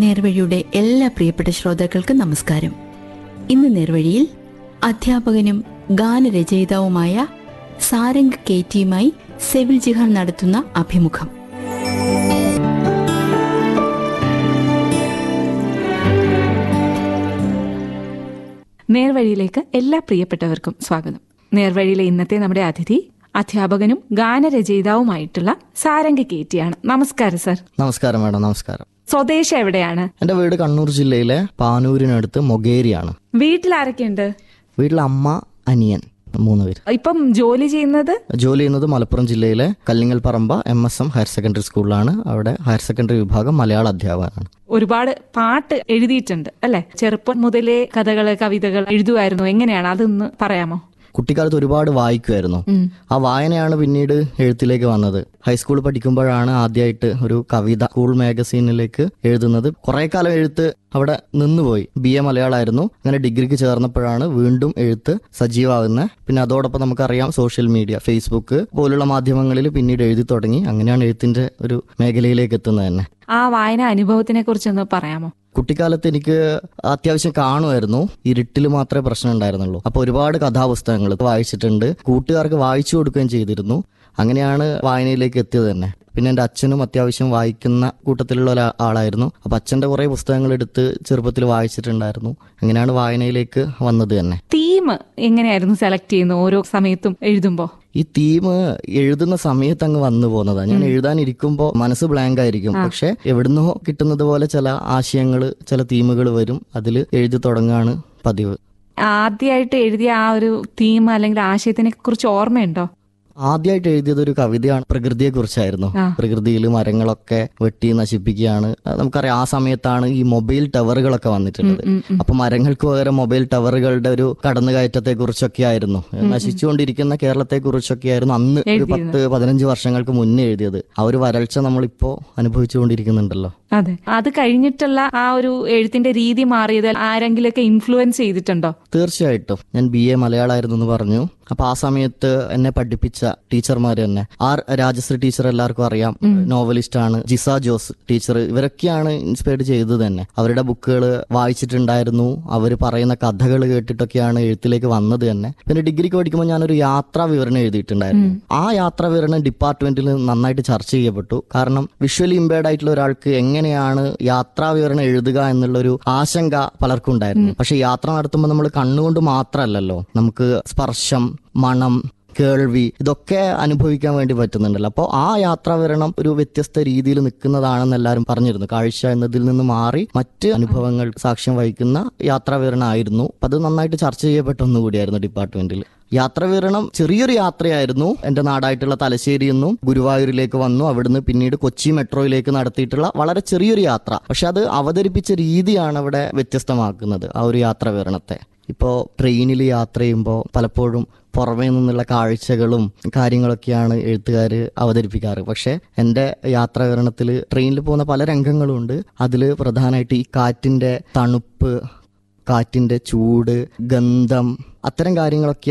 നേർവഴിയുടെ എല്ലാ പ്രിയപ്പെട്ട ശ്രോതാക്കൾക്കും നമസ്കാരം ഇന്ന് നേർവഴിയിൽ അധ്യാപകനും ഗാനരചയിതാവുമായ സാരംഗ് കെ ടിയുമായി സെവിൽ ജിഹാൻ നടത്തുന്ന അഭിമുഖം നേർവഴിയിലേക്ക് എല്ലാ പ്രിയപ്പെട്ടവർക്കും സ്വാഗതം നേർവഴിയിലെ ഇന്നത്തെ നമ്മുടെ അതിഥി അധ്യാപകനും ഗാനരചയിതാവുമായിട്ടുള്ള സാരംഗ കേറ്റിയാണ് നമസ്കാരം സർ നമസ്കാരം മാഡം നമസ്കാരം സ്വദേശം എവിടെയാണ് എൻ്റെ വീട് കണ്ണൂർ ജില്ലയിലെ പാനൂരിനടുത്ത് മൊഗേരിയാണ് വീട്ടിൽ ആരൊക്കെയുണ്ട് വീട്ടിൽ അമ്മ അനിയൻ മൂന്ന് പേര് ഇപ്പം ജോലി ചെയ്യുന്നത് ജോലി ചെയ്യുന്നത് മലപ്പുറം ജില്ലയിലെ Kallingal Paramba M S M higher secondary സ്കൂളിലാണ് അവിടെ ഹയർ സെക്കൻഡറി വിഭാഗം മലയാള അധ്യാപകനാണ് ഒരുപാട് പാട്ട് എഴുതിയിട്ടുണ്ട് അല്ലെ ചെറുപ്പം മുതലേ കഥകള് കവിതകൾ എഴുതുമായിരുന്നു എങ്ങനെയാണ് അതൊന്ന് പറയാമോ കുട്ടിക്കാലത്ത് ഒരുപാട് വായിക്കുമായിരുന്നു ആ വായനയാണ് പിന്നീട് എഴുത്തിലേക്ക് വന്നത് ഹൈസ്കൂൾ പഠിക്കുമ്പോഴാണ് ആദ്യമായിട്ട് ഒരു കവിത സ്കൂൾ മാഗസീനിലേക്ക് എഴുതുന്നത് കുറെ കാലം എഴുത്ത് അവിടെ നിന്നുപോയി ബി എ മലയാളമായിരുന്നു അങ്ങനെ ഡിഗ്രിക്ക് ചേർന്നപ്പോഴാണ് വീണ്ടും എഴുത്ത് സജീവമാകുന്നത് പിന്നെ അതോടൊപ്പം നമുക്കറിയാം സോഷ്യൽ മീഡിയ ഫേസ്ബുക്ക് പോലുള്ള മാധ്യമങ്ങളിൽ പിന്നീട് എഴുതി തുടങ്ങി അങ്ങനെയാണ് എഴുത്തിന്റെ ഒരു മേഖലയിലേക്ക് എത്തുന്നത് തന്നെ ആ വായന അനുഭവത്തിനെ കുറിച്ചൊന്ന് പറയാമോ കുട്ടിക്കാലത്ത് എനിക്ക് അത്യാവശ്യം കാണുമായിരുന്നു ഇരുട്ടിൽ മാത്രമേ പ്രശ്നം ഉണ്ടായിരുന്നുള്ളൂ അപ്പൊ ഒരുപാട് കഥാപുസ്തകങ്ങൾ വായിച്ചിട്ടുണ്ട് കൂട്ടുകാർക്ക് വായിച്ചു കൊടുക്കുകയും ചെയ്തിരുന്നു അങ്ങനെയാണ് വായനയിലേക്ക് എത്തിയത് തന്നെ പിന്നെ എൻ്റെ അച്ഛനും അത്യാവശ്യം വായിക്കുന്ന കൂട്ടത്തിലുള്ള ഒരാ ആളായിരുന്നു അപ്പൊ അച്ഛൻ്റെ കുറേ പുസ്തകങ്ങൾ എടുത്ത് ചെറുപ്പത്തിൽ വായിച്ചിട്ടുണ്ടായിരുന്നു അങ്ങനെയാണ് വായനയിലേക്ക് വന്നത് തന്നെ തീം എങ്ങനെയായിരുന്നു സെലക്ട് ചെയ്യുന്നത് ഓരോ സമയത്തും എഴുതുമ്പോ ഈ തീം എഴുതുന്ന സമയത്ത് അങ്ങ് വന്നു പോകുന്നതാണ് ഞാൻ എഴുതാനിരിക്കുമ്പോൾ മനസ്സ് ബ്ലാങ്ക് ആയിരിക്കും പക്ഷെ എവിടുന്നോ കിട്ടുന്നത് പോലെ ചില ആശയങ്ങൾ ചില തീമുകൾ വരും അതിൽ എഴുതി തുടങ്ങാണ് പതിവ് ആദ്യമായിട്ട് എഴുതിയ ആ ഒരു തീം അല്ലെങ്കിൽ ആശയത്തിനെ കുറിച്ച് ഓർമ്മയുണ്ടോ ആദ്യമായിട്ട് എഴുതിയത് ഒരു കവിതയാണ് പ്രകൃതിയെ കുറിച്ചായിരുന്നു ആ. പ്രകൃതിയിൽ മരങ്ങളൊക്കെ വെട്ടി നശിപ്പിക്കുകയാണ് അത് നമുക്കറിയാം ആ സമയത്താണ് ഈ മൊബൈൽ ടവറുകളൊക്കെ വന്നിട്ടുള്ളത് അപ്പൊ മരങ്ങൾക്ക് പകരം മൊബൈൽ ടവറുകളുടെ ഒരു കടന്നുകയറ്റത്തെ കുറിച്ചൊക്കെ ആയിരുന്നു നശിച്ചുകൊണ്ടിരിക്കുന്ന കേരളത്തെ കുറിച്ചൊക്കെ ആയിരുന്നു അന്ന് ഒരു പത്ത് പതിനഞ്ച് വർഷങ്ങൾക്ക് മുന്നേ എഴുതിയത് ആ ഒരു വരൾച്ച നമ്മളിപ്പോ അനുഭവിച്ചുകൊണ്ടിരിക്കുന്നുണ്ടല്ലോ അതെ അത് കഴിഞ്ഞിട്ടുള്ള ആ ഒരു എഴുത്തിന്റെ രീതി മാറിയത് ആരെങ്കിലൊക്കെ ഇൻഫ്ലുവൻസ് ചെയ്തിട്ടുണ്ടോ തീർച്ചയായിട്ടും ഞാൻ ബി എ മലയാളമായിരുന്നു എന്ന് പറഞ്ഞു അപ്പൊ ആ സമയത്ത് എന്നെ പഠിപ്പിച്ച ടീച്ചർമാർ തന്നെ ആർ രാജശ്രീ ടീച്ചർ എല്ലാവർക്കും അറിയാം നോവലിസ്റ്റ് ആണ് ജിസ ജോസ് ടീച്ചർ ഇവരൊക്കെയാണ് ഇൻസ്പയർഡ് ചെയ്തത് തന്നെ അവരുടെ ബുക്കുകൾ വായിച്ചിട്ടുണ്ടായിരുന്നു അവർ പറയുന്ന കഥകൾ കേട്ടിട്ടൊക്കെയാണ് എഴുത്തിലേക്ക് വന്നത് തന്നെ പിന്നെ ഡിഗ്രിക്ക് പഠിക്കുമ്പോൾ ഞാനൊരു യാത്രാ വിവരണം എഴുതിയിട്ടുണ്ടായിരുന്നു ആ യാത്രാ വിവരണം ഡിപ്പാർട്ട്മെന്റിൽ നന്നായിട്ട് ചർച്ച ചെയ്യപ്പെട്ടു കാരണം വിഷ്വലി ഇമ്പയർഡ് ആയിട്ടുള്ള ഒരാൾക്ക് എങ്ങനെയാണ് യാത്രാ വിവരണം എഴുതുക എന്നുള്ളൊരു ആശങ്ക പലർക്കും ഉണ്ടായിരുന്നു പക്ഷെ യാത്ര നടത്തുമ്പോൾ നമ്മൾ കണ്ണുകൊണ്ട് മാത്രമല്ലല്ലോ നമുക്ക് സ്പർശം മണം കേൾവി ഇതൊക്കെ അനുഭവിക്കാൻ വേണ്ടി പറ്റുന്നുണ്ടല്ലോ അപ്പോൾ ആ യാത്രാവിവരണം ഒരു വ്യത്യസ്ത രീതിയിൽ നിൽക്കുന്നതാണെന്ന് എല്ലാവരും പറഞ്ഞിരുന്നു കാഴ്ച എന്നതിൽ നിന്ന് മാറി മറ്റ് അനുഭവങ്ങൾ സാക്ഷ്യം വഹിക്കുന്ന യാത്രാവിവരണം ആയിരുന്നു അപ്പൊ അത് നന്നായിട്ട് ചർച്ച ചെയ്യപ്പെട്ട ഒന്നുകൂടിയായിരുന്നു ഡിപ്പാർട്ട്മെന്റിൽ യാത്രാവിവരണം ചെറിയൊരു യാത്രയായിരുന്നു എന്റെ നാടായിട്ടുള്ള തലശ്ശേരിയിൽ നിന്നും ഗുരുവായൂരിലേക്ക് വന്നു അവിടുന്ന് പിന്നീട് കൊച്ചി മെട്രോയിലേക്ക് നടത്തിയിട്ടുള്ള വളരെ ചെറിയൊരു യാത്ര പക്ഷെ അത് അവതരിപ്പിച്ച രീതിയാണ് അവിടെ വ്യത്യസ്തമാക്കുന്നത് ആ ഒരു യാത്രാവിവരണത്തെ ഇപ്പോൾ ട്രെയിനിൽ യാത്ര ചെയ്യുമ്പോൾ പലപ്പോഴും പുറമേ നിന്നുള്ള കാഴ്ചകളും കാര്യങ്ങളൊക്കെയാണ് എഴുത്തുകാർ അവതരിപ്പിക്കാറ് പക്ഷെ എൻ്റെ യാത്രാവിവരണത്തിൽ ട്രെയിനിൽ പോകുന്ന പല രംഗങ്ങളും ഉണ്ട് അതിൽ പ്രധാനമായിട്ട് ഈ കാറ്റിൻ്റെ തണുപ്പ് കാറ്റിൻ്റെ ചൂട് ഗന്ധം അത്തരം കാര്യങ്ങളൊക്കെ